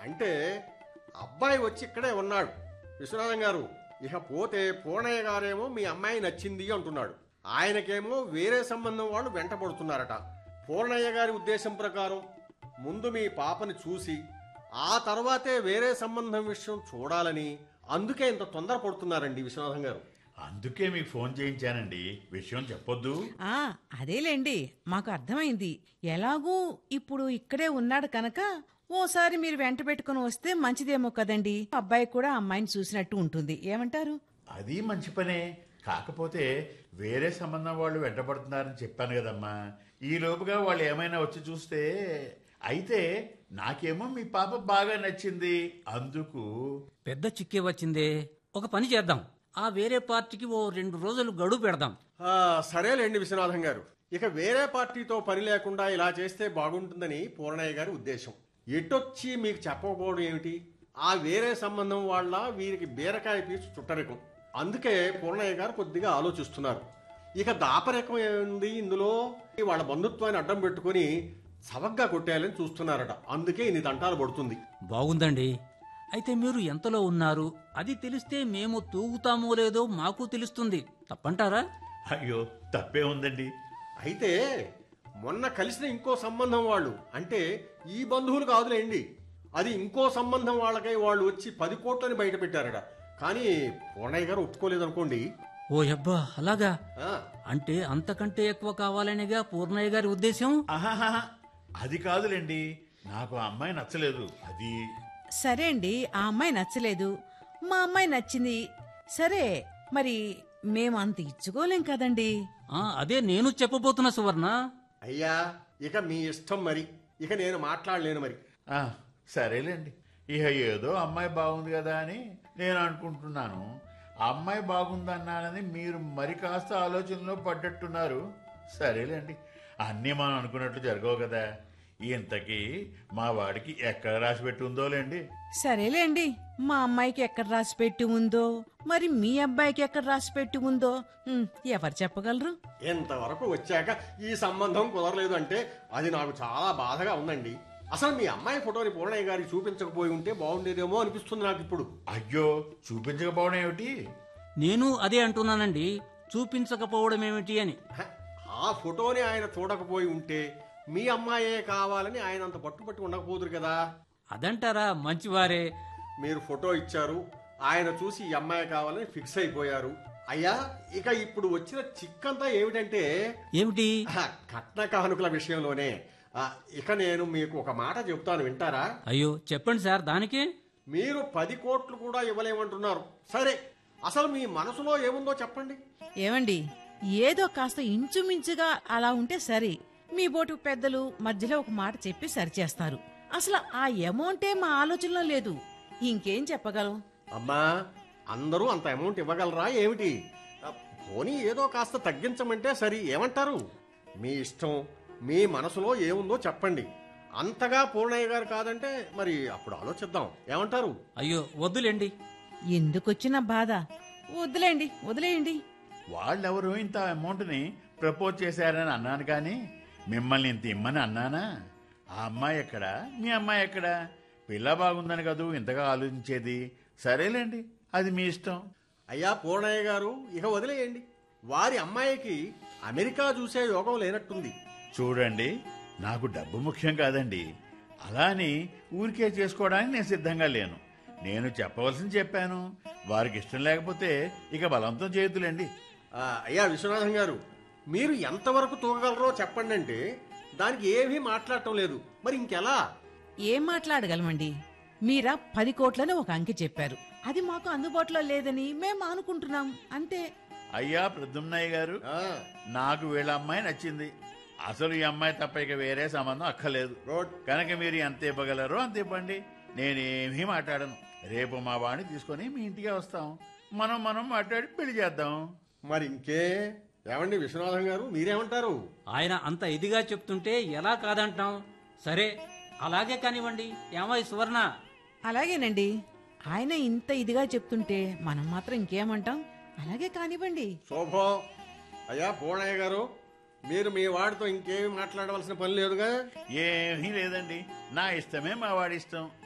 అంటే అబ్బాయి వచ్చి ఇక్కడే ఉన్నాడు విశ్వనాథం గారు ఇక పోతే పూర్ణయ్య గారేమో మీ అమ్మాయి నచ్చింది అంటున్నాడు ఆయనకేమో వేరే సంబంధం వాళ్ళు వెంటబడుతున్నారట పూర్ణయ్య గారి ఉద్దేశం ప్రకారం ముందు మీ పాపని చూసి ఆ తర్వాతే వేరే సంబంధం విషయం చూడాలని అందుకే ఇంత తొందరపడుతున్నారండి విశ్వనాథం గారు అందుకే మీకు ఫోన్ చేయించానండి విషయం చెప్పొద్దు ఆ అదేలేండి మాకు అర్థమైంది ఎలాగూ ఇప్పుడు ఇక్కడే ఉన్నాడు కనుక ఓసారి మీరు వెంట పెట్టుకుని వస్తే మంచిదేమో కదండి అబ్బాయి కూడా అమ్మాయిని చూసినట్టు ఉంటుంది ఏమంటారు అది మంచి పనే కాకపోతే వేరే సంబంధం వాళ్ళు వెంటబడుతున్నారని చెప్పాను కదమ్మా ఈ లోపుగా వాళ్ళు ఏమైనా వచ్చి చూస్తే అయితే నాకేమో మీ పాప బాగా నచ్చింది అందుకు పెద్ద చిక్కే వచ్చిందే ఒక పని చేద్దాం ఆ వేరే పార్టీకి ఓ రెండు రోజులు గడువు పెడదాం ఆ, సరేలేండి విశ్వనాథం గారు ఇక వేరే పార్టీతో పని లేకుండా ఇలా చేస్తే బాగుంటుందని పూర్ణయ్య గారి ఉద్దేశం ఎటొచ్చి మీకు చెప్పకపోవడం ఏమిటి ఆ వేరే సంబంధం వాళ్ళ వీరికి బీరకాయ పీచు చుట్టరికం అందుకే పూర్ణయ్య గారు కొద్దిగా ఆలోచిస్తున్నారు ఇక దాపరికం ఏముంది ఇందులో వాళ్ళ బంధుత్వాన్ని అడ్డం పెట్టుకొని సవగ్గా కొట్టేయాలని చూస్తున్నారట అందుకే ఇన్ని తంటాలు పడుతుంది బాగుందండి అయితే మీరు ఎంతలో ఉన్నారు అది తెలిస్తే మేము తూగుతామో లేదో మాకు తెలుస్తుంది తప్పంటారా అయ్యో తప్పే ఉందండి అయితే మొన్న కలిసిన ఇంకో సంబంధం వాళ్ళు అంటే ఈ బంధువులు కాదులేండి అది ఇంకో సంబంధం వాళ్ళకై వాళ్ళు వచ్చి పది కోట్లని బయట పెట్టారట కానీ పూర్ణయ్య గారు ఒప్పుకోలేదనుకోండి ఓ అబ్బా అలాగా ఆ, అంటే అంతకంటే ఎక్కువ కావాలనేగా పూర్ణయ్య గారి ఉద్దేశం ఆహాహా అది కాదులేండి నాకు ఆ అమ్మాయి నచ్చలేదు అది సరే అండి ఆ అమ్మాయి నచ్చలేదు మా అమ్మాయి నచ్చింది సరే మరి మేము అంత ఇచ్చుకోలేం కదండి ఆ, అదే నేను చెప్పబోతున్నా సువర్ణ అయ్యా ఇక మీ ఇష్టం మరి ఇక నేను మాట్లాడలేను మరి ఆ, సరేలేండి ఇక ఏదో అమ్మాయి బాగుంది కదా అని నేను అనుకుంటున్నాను ఆ అమ్మాయి బాగుందన్నానని మీరు మరి కాస్త ఆలోచనలో పడ్డట్టున్నారు సరేలేండి అన్నీ మనం అనుకున్నట్లు జరగవు కదా ఇంతకీ మా వాడికి ఎక్కడ రాసి పెట్టి ఉందోలేండి సరేలేండి మా అమ్మాయికి ఎక్కడ రాసి పెట్టి ఉందో మరి మీ అబ్బాయికి ఎక్కడ రాసి పెట్టి ఉందో ఉమ్, ఎవరు చెప్పగలరు ఇంతవరకు వచ్చాక ఈ సంబంధం కుదరలేదు అంటే అది నాకు చాలా బాధగా ఉందండి అసలు మీ అమ్మాయి ఫోటోని పూర్ణయ్య గారికి చూపించకపోయి ఉంటే బాగుండేదేమో అనిపిస్తుంది నాకు ఇప్పుడు అయ్యో చూపించకపోవడం ఏమిటి నేను అదే అంటున్నానండి చూపించకపోవడం ఏమిటి అని హ, ఆ ఫోటోని ఆయన చూడకపోయి ఉంటే మీ అమ్మాయే కావాలని ఆయన అంత పట్టుపట్టి ఉండకపోదురు కదా అదంటారా మంచివారే మీరు ఫోటో ఇచ్చారు ఆయన చూసి ఈ అమ్మాయి కావాలని ఫిక్స్ అయిపోయారు అయ్యా ఇక ఇప్పుడు వచ్చిన చిక్కంతా ఏమిటంటే ఏమిటి హ, కట్న కానుకల విషయంలోనే ఆ, ఇక నేను మీకు ఒక మాట చెప్తాను వింటారా అయ్యో చెప్పండి సార్ దానికే మీరు పది కోట్లు కూడా ఇవ్వలేమంటున్నారు సరే అసలు మీ మనసులో ఏముందో చెప్పండి ఏమండి ఏదో కాస్త ఇంచుమించుగా అలా ఉంటే సరే మీ బోటు పెద్దలు మధ్యలో ఒక మాట చెప్పి సరిచేస్తారు అసలు ఆ అమౌంటే మా ఆలోచనలో లేదు ఇంకేం చెప్పగలం అమ్మా అందరూ అంత అమౌంట్ ఇవ్వగలరా ఏమిటి ఆ, పోనీ ఏదో కాస్త తగ్గించమంటే సరి ఏమంటారు మీ ఇష్టం మీ మనసులో ఏముందో చెప్పండి అంతగా పూర్ణయ్య గారు కాదంటే మరి అప్పుడు ఆలోచిద్దాం ఏమంటారు అయ్యో వద్దులేండి ఎందుకొచ్చిన బాధ వదిలేండి వదిలేయండి వాళ్ళెవరు ఇంత అమౌంట్ని ప్రపోజ్ చేశారని అన్నాను కానీ మిమ్మల్ని ఇంత ఇమ్మని అన్నానా ఆ అమ్మాయి ఎక్కడా మీ అమ్మాయి ఎక్కడా పిల్ల బాగుందని కదూ ఇంతగా ఆలోచించేది సరేలేండి అది మీ ఇష్టం అయ్యా పూర్ణయ్య గారు ఇక వదిలేయండి వారి అమ్మాయికి అమెరికా చూసే యోగం లేనట్టుంది చూడండి నాకు డబ్బు ముఖ్యం కాదండి అలా అని ఊరికే చేసుకోవడానికి నేను సిద్ధంగా లేను నేను చెప్పవలసింది చెప్పాను వారికి ఇష్టం లేకపోతే ఇక బలవంతం చేయొద్దులేండి ఆ, అయ్యా విశ్వనాథం గారు మీరు ఎంతవరకు తూగగలరో చెప్పండి అంటే దానికి ఏమీ మాట్లాడటం లేదు మరి ఇంకెలా ఏం మాట్లాడగలమండి మీరా పది కోట్లని ఒక అంకె చెప్పారు అది మాకు అందుబాటులో లేదని మేము అనుకుంటున్నాం అంతే అయ్యా ప్రద్యుమ్నయ్య గారు ఆ, నాకు వీళ్ళ అమ్మాయి నచ్చింది అసలు ఈ అమ్మాయి తప్ప ఇక వేరే సంబంధం అక్కర్లేదు గుడ్ కనుక మీరు ఎంత ఇవ్వగలరో అంత ఇవ్వండి నేనేమీ మాట్లాడను రేపు మా వాడిని తీసుకొని మీ ఇంటికి వస్తాం మనం మనం మాట్లాడి పెళ్లి చేద్దాం మరి ఇంకే ఏమండి విశ్వనాథం గారు మీరేమంటారు ఆయన అంత ఇదిగా చెప్తుంటే ఎలా కాదంటాం సరే అలాగే కానివ్వండి ఏమై సువర్ణ అలాగేనండి ఆయన ఇంత ఇదిగా చెప్తుంటే మనం మాత్రం ఇంకేమంటాం అలాగే కానివ్వండి శోభో అయ్యా పూర్ణయ్య గారు మీరు మీ వాడితో ఇంకేమి మాట్లాడవలసిన పని లేదుగా ఏమీ లేదండి నా ఇష్టమే మా వాడి ఇష్టం